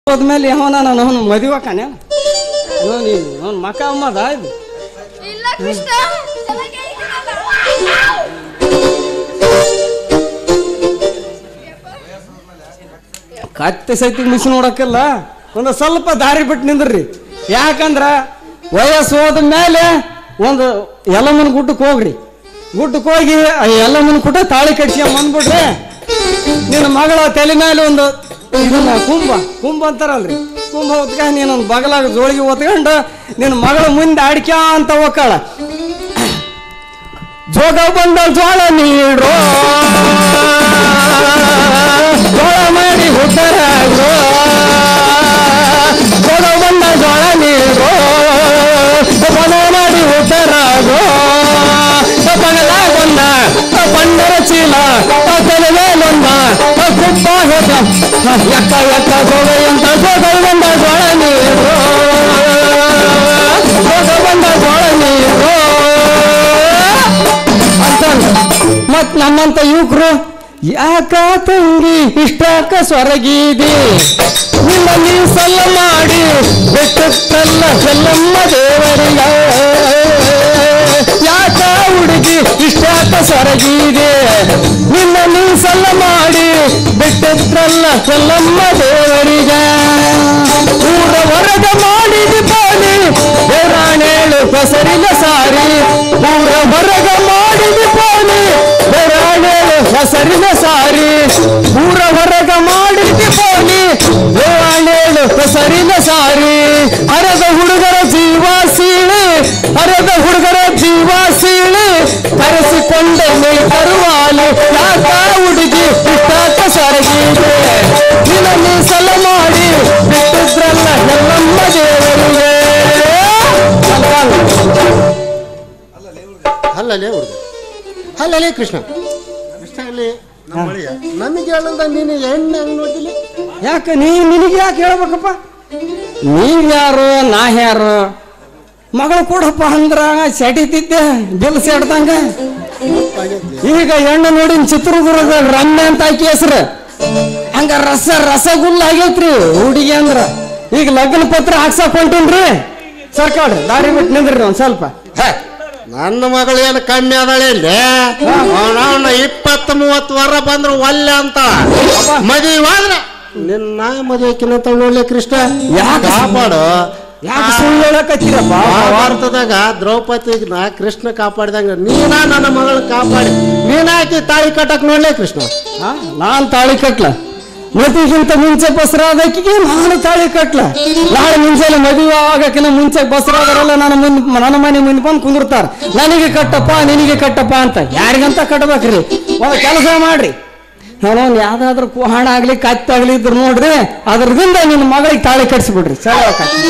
ಹೋದ್ಮೇಲೆ ಅವನ ನಾನು ಅವನು ಮದುವೆ ಕಾನೆ ನೀನು ಅವ್ನ ಮಕ ಅಮ್ಮದ ಇದು ಇಲ್ಲ ಕೃಷ್ಣ ಚೆನ್ನಾಗೇ ಇದ್ದೀನಲ್ಲ. ಕತ್ತೆ ಸೈತಿ ಮಿಸ್ ನೋಡಕ್ಕಿಲ್ಲ ಒಂದು ಸ್ವಲ್ಪ ದಾರಿ ಬಿಟ್ಟು ನಿಂದ್ರಿ ಯಾಕಂದ್ರ ವಯಸ್ಸು ಹೋದ ಮೇಲೆ ಒಂದು ಎಲ್ಲಮ್ಮನ ಗುಡ್ಡಕ್ಕೆ ಹೋಗ್ರಿ ಗುಡ್ಡಕ್ಕೆ ಹೋಗಿ ಆ ಎಲ್ಲಮ್ಮನ ಕುಟ ತಾಳಿ ಕಟ್ಸಿ ಬಂದ್ಬಿಡ್ರಿ ನಿನ್ನ ಮಗಳ ತಲೆ ಮೇಲೆ ಒಂದು ಇದನ್ನ ಕುಂಭ ಕುಂಭ ಅಂತಾರಲ್ರಿ ಕುಂಭ ಹೊತ್ಕ ನೀನೊಂದು ಬಗಲಾಗ ಜೋಳಿಗೆ ಹೊತ್ಕೊಂಡು ನಿನ್ನ ಮಗಳ ಮುಂದೆ ಅಡಿಕೆ ಅಂತ ಹೋಗ್ಕಾಳ ಜೋಗ ಬಂದ ಜೋಳ ನೀಡ್ರೋ ಜೋಳ ಮಾಡಿ ಹುಟ್ಟರಾಗ್ರೋ ಜೋಗ ಬಂದ ಜೋಳ ನೀಡ್ರೋ ಬನ ಮಾಡಿ ಹುಟ್ಟರಾಗ್ರೋ ಬಗಲ ಬಂದ ಬಂಡರ ಚೀಲ ತಲೆ ಮೇಲೊಂದ ಕುಬ್ಬ ಹೋದ ಎಕ್ಕ ಎಕ್ಕ ಜೋಗ ಅಂತ ಜೋಗ ಬಂದ ಜೋಳ ನೀಡ್ರೋ ಜೋಗ ಬಂದ ಜೋಳ ನೀಡ್ರೋ ಅಂತ ಮತ್ ನಮ್ಮಂತ ಯುವಕರು ಯಾಕ ತಂಗಿ ಇಷ್ಟಾಕ ಸ್ವರಗೀದಿ ನಿನ್ನ ನೀವು ಸಲ್ಲ ಮಾಡಿ ಬೆಟ್ಟತ್ತಲ್ಲ ಸಲ್ಲಮ್ಮ ದೇವರಿಗ ಯಾಕ ಹುಡುಗಿ ಇಷ್ಟಾಕ ಸ್ವರಗೀದಿ ನಿನ್ನ ನೀವು ಸಲ್ಲ ಮಾಡಿ ಬೆಟ್ಟತ್ರಲ್ಲ ಸಲ್ಲಮ್ಮ ದೇವರಿಗ ಊರ ಹೊರಗ ಮಾಡಿದಿ ಬಾಲಿ ಬೇರಾಣೇಳು ಹೆಸರಿನ ಸಾರಿ ಊರ ಹೊರಗ ಮಾಡಿದಿ ಬಾಲಿ ಬೇರಾಣೇಳು ಹೆಸರಿನ ಸಾರಿ ಊರ ಹೊರಗ ಮಾಡಿದಿ ಬಾಲಿ ಬೇರಾಣೇಳು ಹೆಸರಿನ ಸಾರಿ ಹರದ ಹುಡುಗರ ಜೀವ ಸೀಳಿ ಹರದ ಹುಡುಗರ ಜೀವ ಸೀಳಿ ಕರೆಸಿಕೊಂಡ ಮೈ ತರುವಾಲಿ ಯಾಕ ಹುಡುಗಿ ಇಷ್ಟಾಕ ಸರಗಿದೆ ನಿನ್ನ ಮೀಸಲ ಮಾಡಿ ಬಿಟ್ಟಿದ್ರಲ್ಲ ನಮ್ಮ ದೇವರಿಗೆ ಅಲ್ಲಲೇ ಹುಡುಗ ಅಲ್ಲಲೇ ಕೃಷ್ಣ ಕೃಷ್ಣ ಅಲ್ಲಿ ನಮ್ಮ ಅಳಿಯ ನಮಗೆ ಹೇಳದ ನೀನು ಹೆಣ್ಣು ಹೆಂಗ್ ನೋಡಿಲ್ಲ ಯಾಕ ನೀ ನಿನಗೆ ಯಾಕೆ ಹೇಳ್ಬೇಕಪ್ಪ ನೀವ್ ಯಾರು ನಾ ಯಾರು ಮಗಳು ಕೊಡಪ್ಪ ಅಂದ್ರ ಸೆಡಿತಿದ್ದೆ ಬಿಲ್ ಸೆಡ್ದಂಗ ಈಗ ಹೆಣ್ಣು ನೋಡಿ ಚಿತ್ರದುರ್ಗ ರಮ್ಯ ಅಂತ ಆಕಿ ಹೆಸ್ರು ಹಂಗ ರಸ ರಸಗುಲ್ಲ ಆಗೈತ್ರಿ ಹುಡುಗಿ ಅಂದ್ರ ಈಗ ಲಗ್ನ ಪತ್ರ ಹಾಕ್ಸಕ್ ಹೊಂಟೀನ್ರಿ ಸರ್ಕಾಡ್ರಿ ದಾರಿ ಬಿಟ್ಟು ನಿಂದ್ರಿ ಒಂದ್ ಸ್ವಲ್ಪ ನನ್ನ ಮಗಳು ಏನು ಕಮ್ಮಿ ಅದಾಳೆ ಇಲ್ಲಿ ಅವನ ಇಪ್ಪತ್ತು ಮೂವತ್ತು ವರ ಬಂದ್ರು ಒಲ್ಲೆ ಅಂತ ಮದುವೆ ಆದ್ರೆ ನಿನ್ನ ಮದುವೆಕಿನಂತ ನೋಡ್ಲಿ ಕೃಷ್ಣ ಯಾಕೆ ಕಾಪಾಡು ಯಾಕೆ ಸುಳ್ಳು ಹೇಳಕತ್ತೀರಪ್ಪ ಭಾರತದಾಗ ದ್ರೌಪದಿನ ಕೃಷ್ಣ ಕಾಪಾಡಿದಂಗ ನೀನ ನನ್ನ ಮಗಳು ಕಾಪಾಡಿ ನೀನಾಕಿ ತಾಳಿ ಕಟ್ಟಕ್ ನೋಡ್ಲಿ ಕೃಷ್ಣ ಆ, ನಾನ್ ತಾಳಿ ಕಟ್ಲ ಮದುವೆಗಿಂತ ಮುಂಚೆ ಬಸರಾದಕ್ಕಿಗೆ ನಾನು ತಾಳಿ ಕಟ್ಲ ನಾಳೆ ಮುಂಚೆಲೆ ಮದುವೆ ಆಗಕ್ಕಿಂತ ಮುಂಚೆ ಬಸರಾದರೆಲ್ಲ ನನ್ನ ಮುಂದ್ ನನ್ನ ಮನೆ ಮುಂದೆ ಬಂದು ಕುಂದಿರ್ತಾರ ನನಗೆ ಕಟ್ಟಪ್ಪ ನಿನಗೆ ಕಟ್ಟಪ್ಪ ಅಂತ ಯಾರಿಗಂತ ಕಟ್ಟಬೇಕ್ರಿ ಒಂದು ಕೆಲಸ ಮಾಡ್ರಿ ನಾನು ಯಾವ್ದಾದ್ರು ಕುಹಾಣ ಆಗ್ಲಿ ಕತ್ತಾಗ್ಲಿ ಇದ್ರು ನೋಡ್ರಿ ಅದ್ರದಿಂದ ನಿನ್ನ ಮಗಳಿಗೆ ತಾಳಿ ಕಟ್ಸಿಬಿಡ್ರಿ ಸರಿ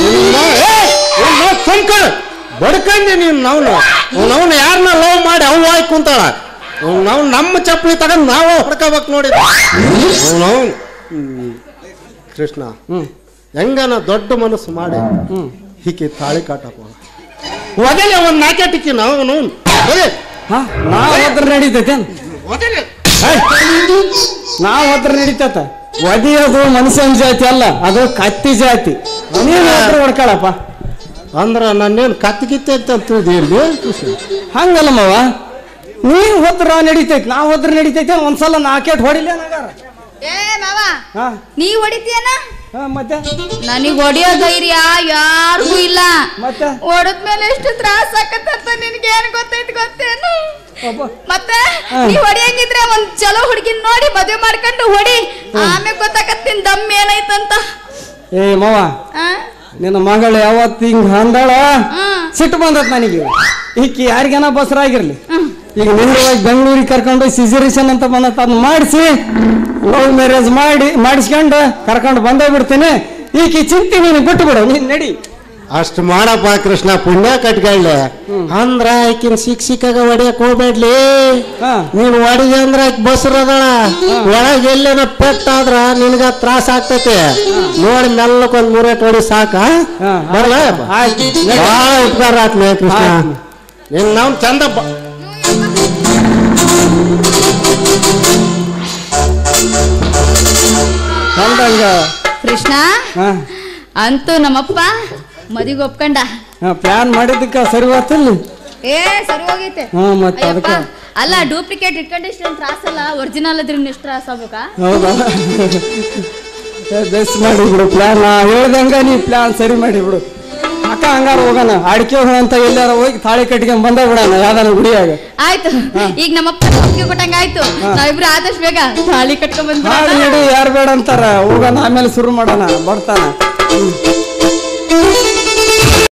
ಕುಂಕಳು ಬಡ್ಕಂಡಿ ನೀನು ನವ್ನು ಅವ್ನವ್ನ ಯಾರನ್ನ ಲವ್ ಮಾಡಿ ಅವ್ ಆಯ್ ಕುಂತಾಳ ನಾವು ನಮ್ಮ ಚಪ್ಪಲಿ ತಗೊಂಡು ನಾವು ಹೊಡ್ಕೋಬೇಕು ನೋಡಿ ಅವ್ನವ್ನು ಕೃಷ್ಣ ಹ್ಮ್ ಹೆಂಗನ ದೊಡ್ಡ ಮನಸ್ಸು ಮಾಡಿ ಹ್ಮ್ ಹೀಗೆ ತಾಳಿ ಕಾಟಪ್ಪ ಒದಲೆ ಒಂದು ನಾಕೆಟಿಕ್ಕಿ ನಾವು ಹಾ ನಾವ್ ಹತ್ರ ನಡೀತೈತೆ ನಾವ್ ಹತ್ರ ನಡೀತತ ಒದಿಯೋದು ಮನುಷ್ಯನ ಜಾತಿ ಅಲ್ಲ ಅದು ಕತ್ತಿ ಜಾತಿ ನೀನು ಹತ್ರ ಹೊಡ್ಕೊಳಪ್ಪ ಅಂದ್ರ ನನ್ನೇನು ಕತ್ತಿಗಿತ್ತೆ ಅಂತ ತಿಳಿದಿಲ್ಲ ಕೃಷ್ಣ ಹಂಗಲ್ಲ ಮಾವ ನೀವ್ ಹೋದ್ರ ನಡೀತೈತಿ ನಾವ್ ಹೋದ್ರ ನಡೀತೈತೆ ಒಂದ್ಸಲ ನಾಕೇಟ್ ಹೊಡಿಲ್ಲ ನಗಾರ ಏ ಮಾವ ಹಾ ನೀ ಹೊಡಿತೀಯನ ಹಾ ಮತ್ತೆ ನನಗ್ ಹೊಡಿಯೋ ಧೈರ್ಯ ಯಾರಿಗೂ ಇಲ್ಲ ಮತ್ತೆ ಹೊಡದ್ಮೇಲೆ ಎಷ್ಟು ತ್ರಾಸ ಆಕತ್ತಂತ ನಿನ್ಗೆ ಏನ್ ಗೊತ್ತೈತಿ ಗೊತ್ತೇನು ಒಬ್ಬ ಮತ್ತೆ ಹಾ. ನೀ ಹೊಡಿಯಂಗಿದ್ರೆ ಒಂದ್ ಚಲೋ ಹುಡುಗಿನ್ ನೋಡಿ ಮದ್ವೆ ಮಾಡ್ಕೊಂಡು ಹೊಡಿ ಆಮೇಲೆ ಗೊತ್ತಾಕತ್ ನಿನ್ ದಮ್ ಏನೈತಂತ ಏ ಮಾವ ಆ? ನಿನ್ನ ಮಗಳು ಯಾವತ್ತು ಹಿಂಗ ಅಂದಾಳ ಹ್ಮ್. ಸಿಟ್ಟು ಬಂದತ್ ನನಗೆ ಈಕಿ ಯಾರಿಗೇನ ಬಸರಾಗಿರ್ಲಿ ಈಗ ನಿಂದ್ರವಾಗಿ ಬೆಂಗಳೂರಿಗೆ ಕರ್ಕೊಂಡು ಸಿಜರೇಷನ್ ಅಂತ ಬಂದತ್ ಅದನ್ನ ಮಾಡಿಸಿ ಲವ್ ಮ್ಯಾರೇಜ್ ಮಾಡಿ ಮಾಡಿಸ್ಕೊಂಡು ಕರ್ಕೊಂಡು ಬಂದೇ ಬಿಡ್ತೀನಿ ಈಕಿ ಚಿಂತೆ ನೀನು ಬಿಟ್ಟು ಬಿಡು ನೀನ್ ನಡಿ ಅಷ್ಟು ಮಾಡಪ್ಪ ಕೃಷ್ಣ ಪುಣ್ಯ ಕಟ್ಕೊಳ್ಳಿ ಅಂದ್ರ ಆಕಿನ ಶಿಕ್ಷಿಕಾಗ ಹೊಡಿಯಕ್ ಹೋಗ್ಬೇಡ್ಲಿ ಹಾ ನೀನ್ ಹೊಡಿದೆ ಅಂದ್ರ ಆಕಿ ಬಸ್ರದಳ ಒಳಗೆ ಎಲ್ಲೇನ ಪೆಟ್ಟಾದ್ರ ನಿನಗ ತ್ರಾಸ ಆಗ್ತೈತಿ ನೋಡಿ ಮೆಲ್ಲಕ್ ಒಂದ್ ಮೂರೇಟ್ ಹೊಡಿ ಸಾಕ ಹಾ, ಬರಲ್ಲ ಆಯ್ತು. ಭಾಳ ಉಪಕಾರ ಆತ್ಲೆ ಕೃಷ್ಣ ಆಯ್ತು. ನಿನ್ ನಾವು ಚಂದ ಬ- ಅಂದಂಗ ಕೃಷ್ಣ ಹಾ ಅಂತೂ ನಮ್ಮಪ್ಪ ಮದಿಗೆ ಒಪ್ಕೊಂಡ ಪ್ಲಾನ್ ಮಾಡಿದ್ದಕ್ಕ ಸರಿ ಹೋತಿಲ್ಲ ಏ ಸರಿ ಹೋಗೈತೆ ಹಾ ಮತ್ತೆ ಅಯ್ಯಪ್ಪ ಅದಕ್ಕೆ ಅಲ್ಲ ಡೂಪ್ಲಿಕೇಟ್ ಇಟ್ಕೊಂಡು ಇಷ್ಟೊಂದು ತ್ರಾಸಲ್ಲ ಒರಿಜಿನಲ್ ಇದ್ರೆ ಎಷ್ಟು ತ್ರಾಸ ಆಗ್ಬೇಕಾ ಹೌದಾ ಬೆಸ್ಟ್ ಮಾಡಿ ಬಿಡು ಪ್ಲಾನ್ ಹೇಳ್ದಂಗ ನೀ ಪ್ಲಾನ್ ಸರಿ ಮಾಡಿ ಬಿಡು ಅಕ್ಕ ಹಂಗಾರ ಹೋಗೋಣ ಅಡಿಕೆ ಅಂತ ಎಲ್ಲಾರ ಹೋಗಿ ತಾಳಿ ಕಟ್ಕೊಂಡ್ ಬಂದ ಬಿಡೋಣ ಯಾವ್ದಾನ ಗುಡಿಯಾಗ ಆಯ್ತು ಈಗ ನಮ್ಮಪ್ಪ ಒಪ್ಪಿಗೆ ಕೊಟ್ಟಂಗ ಆಯ್ತು ನಾವಿಬ್ರು ಆದಷ್ಟು ಬೇಗ ತಾಳಿ ಕಟ್ಕೊಂಡ್ ಹಾಡು ಬಂದ್ಬಿಡೋಣ ಹಿಡಿ ಯಾರು ಬೇಡ ಅಂತಾರ ಹೋಗೋಣ ಆಮೇಲೆ ಶುರು ಮಾಡೋಣ ಬರ್ತಾನ ಹ್ಮ್.